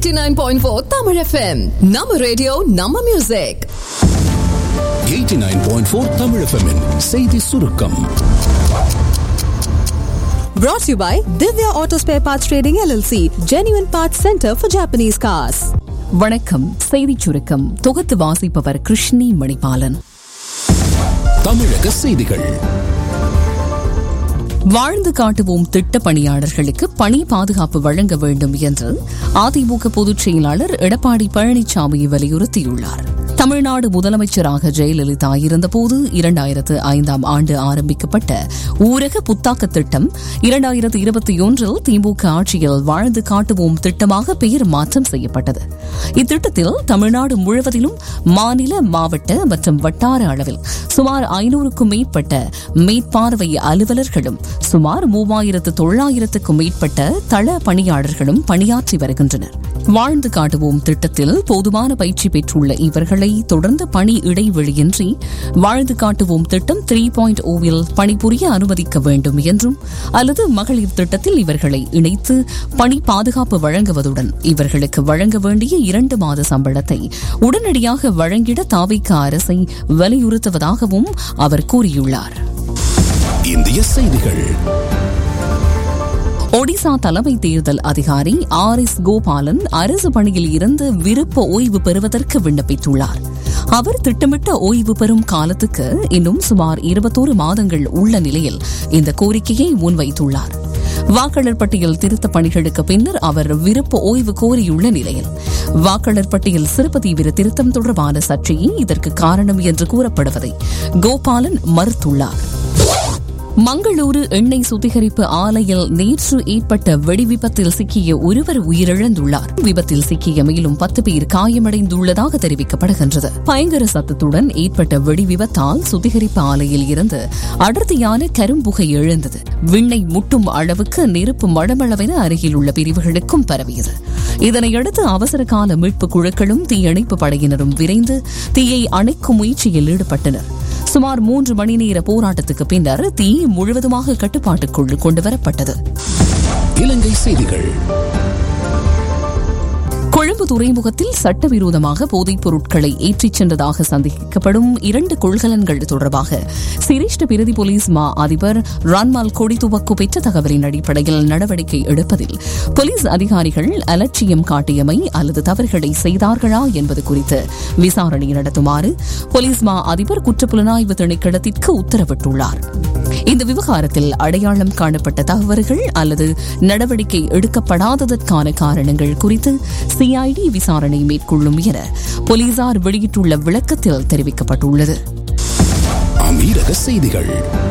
89.4 Tamil FM நம்ம radio நம்ம music 89.4 Tamil FM -இன் செய்தி சுருக்கம் brought to you by Divya Auto Spare Parts Trading LLC Genuine Parts Center for Japanese Cars வணக்கம் செய்திச் சுருக்கம் தொகுத்து வாசிப்பவர் கிருஷ்ணி மணிபாலன் தமிழக செய்திகள் வாழ்ந்து காட்டுவோம் திட்ட பணியாளர்களுக்கு பணி பாதுகாப்பு வழங்க வேண்டும் என்று அதிமுக பொதுச் செயலாளர் எடப்பாடி பழனிசாமி வலியுறுத்தியுள்ளார் தமிழ்நாடு முதலமைச்சராக ஜெயலலிதா இருந்தபோது இரண்டாயிரத்து ஐந்தாம் ஆண்டு ஆரம்பிக்கப்பட்ட ஊரக புத்தாக்க திட்டம் இரண்டாயிரத்து இருபத்தி ஒன்றில் திமுக ஆட்சியில் வாழ்ந்து காட்டுவோம் திட்டமாக பெயர் மாற்றம் செய்யப்பட்டது இத்திட்டத்தில் தமிழ்நாடு முழுவதிலும் மாநில மாவட்ட மற்றும் வட்டார அளவில் சுமார் ஐநூறுக்கும் மேற்பட்ட மேற்பார்வை அலுவலர்களும் சுமார் மூவாயிரத்து தொள்ளாயிரத்துக்கும் மேற்பட்ட தள பணியாளர்களும் பணியாற்றி வருகின்றனர் வாழ்ந்து காட்டுவோம் திட்டத்தில் போதுமான பயிற்சி பெற்றுள்ள இவர்களை தொடர்ந்து பணி இடைவெளியின்றி வாழ்ந்து காட்டுவோம் திட்டம் த்ரீ பாயிண்ட் ஓவில் பணிபுரிய அனுமதிக்க வேண்டும் என்றும் அல்லது மகளிர் திட்டத்தில் இவர்களை இணைத்து பணி பாதுகாப்பு வழங்குவதுடன் இவர்களுக்கு வழங்க வேண்டிய இரண்டு மாத சம்பளத்தை உடனடியாக வழங்கிட தாவிக்க அரசை வலியுறுத்துவதாகவும் அவர் கூறியுள்ளார் இந்திய செய்திகள் ஒடிசா தலைமை தேர்தல் அதிகாரி ஆர் எஸ் கோபாலன் அரசு பணியில் இருந்து விருப்ப ஓய்வு பெறுவதற்கு விண்ணப்பித்துள்ளார் அவர் திட்டமிட்ட ஓய்வு பெறும் காலத்துக்கு இன்னும் சுமார் இருபத்தோரு மாதங்கள் உள்ள நிலையில் இந்த கோரிக்கையை முன்வைத்துள்ளார் வாக்காளர் பட்டியல் திருத்த பணிகளுக்கு பின்னர் அவர் விருப்ப ஓய்வு கோரியுள்ள நிலையில் வாக்காளர் பட்டியல் சிறப்பு தீவிர திருத்தம் தொடர்பான சர்ச்சையே இதற்கு காரணம் என்று கூறப்படுவதை கோபாலன் மறுத்துள்ளார் மங்களூரு எண்ணெய் சுத்திகரிப்பு ஆலையில் நேற்று ஏற்பட்ட வெடி விபத்தில் சிக்கிய ஒருவர் உயிரிழந்துள்ளார் விபத்தில் சிக்கிய மேலும் பத்து பேர் காயமடைந்துள்ளதாக தெரிவிக்கப்படுகின்றது பயங்கர சத்தத்துடன் ஏற்பட்ட வெடி விபத்தால் சுத்திகரிப்பு ஆலையில் இருந்து அடர்த்தியான கரும்புகை எழுந்தது விண்ணை முட்டும் அளவுக்கு நெருப்பு மடமளவென அருகில் உள்ள பிரிவுகளுக்கும் பரவியது இதனையடுத்து அவசர கால மீட்பு குழுக்களும் தீயணைப்பு படையினரும் விரைந்து தீயை அணைக்கும் முயற்சியில் ஈடுபட்டனர் சுமார் மூன்று மணி நேர போராட்டத்துக்கு பின்னர் தீ முழுவதுமாக கட்டுப்பாட்டுக்குள் கொண்டுவரப்பட்டது இலங்கை செய்திகள் கொழும்பு துறைமுகத்தில் சட்டவிரோதமாக போதைப் பொருட்களை ஏற்றிச் சென்றதாக சந்தேகிக்கப்படும் இரண்டு கொள்கலன்கள் தொடர்பாக சிரேஷ்ட பிரதி போலீஸ் மா அதிபர் ரான்மால் கொடி துவக்கு பெற்ற தகவலின் அடிப்படையில் நடவடிக்கை எடுப்பதில் போலீஸ் அதிகாரிகள் அலட்சியம் காட்டியமை அல்லது தவறுகளை செய்தார்களா என்பது குறித்து விசாரணை நடத்துமாறு போலீஸ் மா அதிபர் குற்றப்புலனாய்வு திணைக்களத்திற்கு உத்தரவிட்டுள்ளார் இந்த விவகாரத்தில் அடையாளம் காணப்பட்ட தகவல்கள் அல்லது நடவடிக்கை எடுக்கப்படாததற்கான காரணங்கள் குறித்து சிஐடி விசாரணை மேற்கொள்ளும் என போலீசார் வெளியிட்டுள்ள விளக்கத்தில் தெரிவிக்கப்பட்டுள்ளது அமீரக செய்திகள்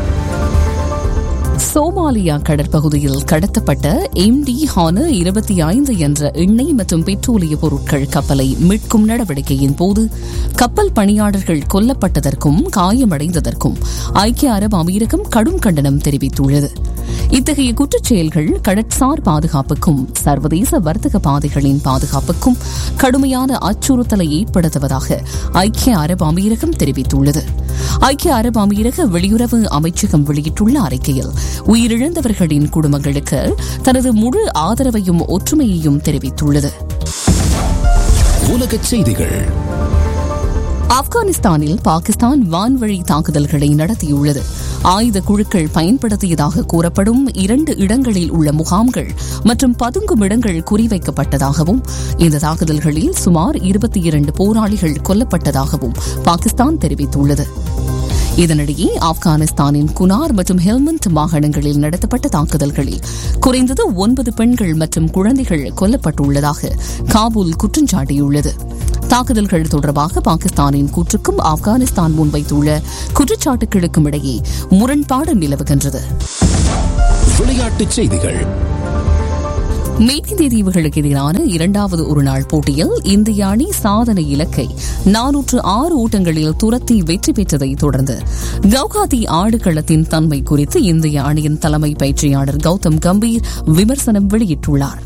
சோமாலியா கடற்பகுதியில் கடத்தப்பட்ட எம் டி ஹான இருபத்தி ஐந்து என்ற எண்ணெய் மற்றும் பெட்ரோலிய பொருட்கள் கப்பலை மீட்கும் நடவடிக்கையின் போது கப்பல் பணியாளர்கள் கொல்லப்பட்டதற்கும் காயமடைந்ததற்கும் ஐக்கிய அரபு அமீரகம் கடும் கண்டனம் தெரிவித்துள்ளது இத்தகைய குற்றச் செயல்கள் கடற்சார் பாதுகாப்புக்கும் சர்வதேச வர்த்தக பாதைகளின் பாதுகாப்புக்கும் கடுமையான அச்சுறுத்தலை ஏற்படுத்துவதாக ஐக்கிய அரபு அமீரகம் தெரிவித்துள்ளது ஐக்கிய அரபு அமீரக வெளியுறவு அமைச்சகம் வெளியிட்டுள்ள அறிக்கையில் உயிரிழந்தவர்களின் குடும்பங்களுக்கு தனது முழு ஆதரவையும் ஒற்றுமையையும் தெரிவித்துள்ளது உலகச் செய்திகள் ஆப்கானிஸ்தானில் பாகிஸ்தான் வான்வழி தாக்குதல்களை நடத்தியுள்ளது ஆயுத குழுக்கள் பயன்படுத்தியதாக கூறப்படும் இரண்டு இடங்களில் உள்ள முகாம்கள் மற்றும் பதுங்கும் இடங்கள் குறிவைக்கப்பட்டதாகவும் இந்த தாக்குதல்களில் சுமார் இருபத்தி இரண்டு போராளிகள் கொல்லப்பட்டதாகவும் பாகிஸ்தான் தெரிவித்துள்ளது இதனிடையே ஆப்கானிஸ்தானின் குனார் மற்றும் ஹெல்மண்ட் மாகாணங்களில் நடத்தப்பட்ட தாக்குதல்களில் குறைந்தது ஒன்பது பெண்கள் மற்றும் குழந்தைகள் கொல்லப்பட்டுள்ளதாக காபூல் குற்றஞ்சாட்டியுள்ளது தாக்குதல்கள் தொடர்பாக பாகிஸ்தானின் கூற்றுக்கும் ஆப்கானிஸ்தான் முன்வைத்துள்ள குற்றச்சாட்டுகளுக்கும் இடையே முரண்பாடு நிலவுகின்றது விளையாட்டுச் செய்திகள் மேற்கிந்திய தீவுகளுக்கு எதிரான இரண்டாவது ஒருநாள் போட்டியில் இந்திய அணி சாதனை இலக்கை நானூற்று ஆறு ஓட்டங்களில் துரத்தி வெற்றி பெற்றதை தொடர்ந்து கவுகாத்தி ஆடுகளத்தின் தன்மை குறித்து இந்திய அணியின் தலைமை பயிற்சியாளர் கௌதம் கம்பீர் விமர்சனம் வெளியிட்டுள்ளார்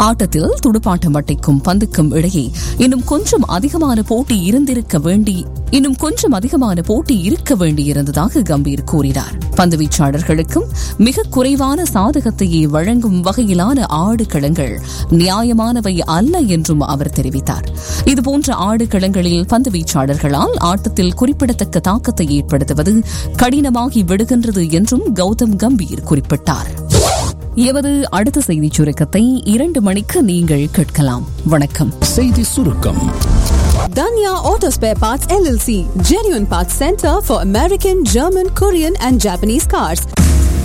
ஆட்டத்தில் துடுப்பாட்ட மட்டைக்கும் பந்துக்கும் இடையே இன்னும் கொஞ்சம் அதிகமான போட்டி இருந்திருக்க வேண்டி இன்னும் கொஞ்சம் அதிகமான போட்டி இருக்க வேண்டியிருந்ததாக கம்பீர் கூறினார் பந்து வீச்சாளர்களுக்கும் மிக குறைவான சாதகத்தையே வழங்கும் வகையிலான ஆடுகளங்கள் நியாயமானவை அல்ல என்றும் அவர் தெரிவித்தார் இதுபோன்ற ஆடுகளங்களில் பந்து வீச்சாளர்களால் ஆட்டத்தில் குறிப்பிடத்தக்க தாக்கத்தை ஏற்படுத்துவது கடினமாகி விடுகின்றது என்றும் கௌதம் கம்பீர் குறிப்பிட்டார் எமது அடுத்த செய்திச் சுருக்கத்தை இரண்டு மணிக்கு நீங்கள் கேட்கலாம் வணக்கம் செய்தி சுருக்கம் Danya Auto Spare Parts LLC, genuine parts center for American, German, Korean, and Japanese cars.